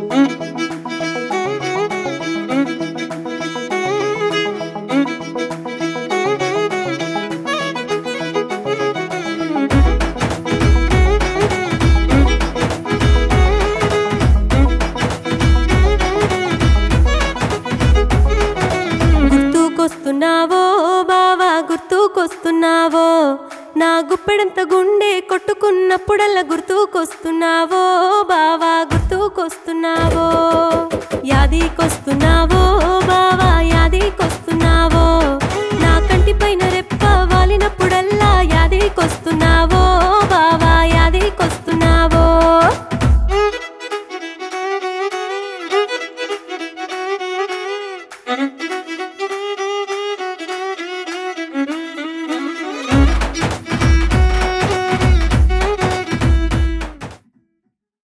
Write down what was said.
గుర్తుకొస్తున్నావో బావా గుర్తుకొస్తున్నావో నా గుప్పెడంత గుండె కొట్టుకున్నప్పుడల్లా గుర్తుకొస్తున్నావో బావా గుర్తుకొస్తున్నావో యాదికొస్తున్నావో